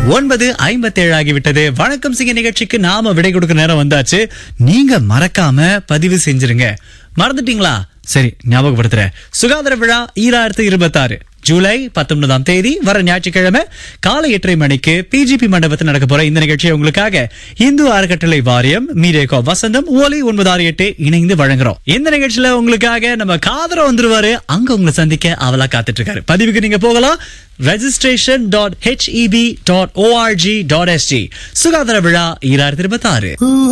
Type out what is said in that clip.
ஒன்பது ஐம்பத்தேழு ஆகிவிட்டது வணக்கம் சிங்க நிகழ்ச்சிக்கு நாம விடை கொடுக்க நேரம் வந்தாச்சு நீங்க மறக்காம பதிவு செஞ்சிருங்க மறந்துட்டீங்களா சரி ஞாபகப்படுத்துறேன் சுகாதார விழா ஈராயிரத்து இருபத்தாறு ஜூலை பத்தொன்பதாம் தேதி வர ஞாயிற்றுக்கிழமை காலை எட்டரை மணிக்கு பிஜிபி மண்டபத்தில் நடக்க போற இந்த நிகழ்ச்சியை உங்களுக்காக இந்து அறக்கட்டளை வாரியம் மீரேகோ வசந்தம் ஓலி ஒன்பது ஆறு எட்டு இணைந்து வழங்குறோம் இந்த நிகழ்ச்சியில உங்களுக்காக நம்ம காதர வந்துருவாரு அங்க உங்களை சந்திக்க அவலா காத்துட்டு இருக்காரு பதிவுக்கு நீங்க போகலாம் registration dot HEP dot ORG dot SG சுகாதார விழா ஈராயிரத்தி இருபத்தி ஆறு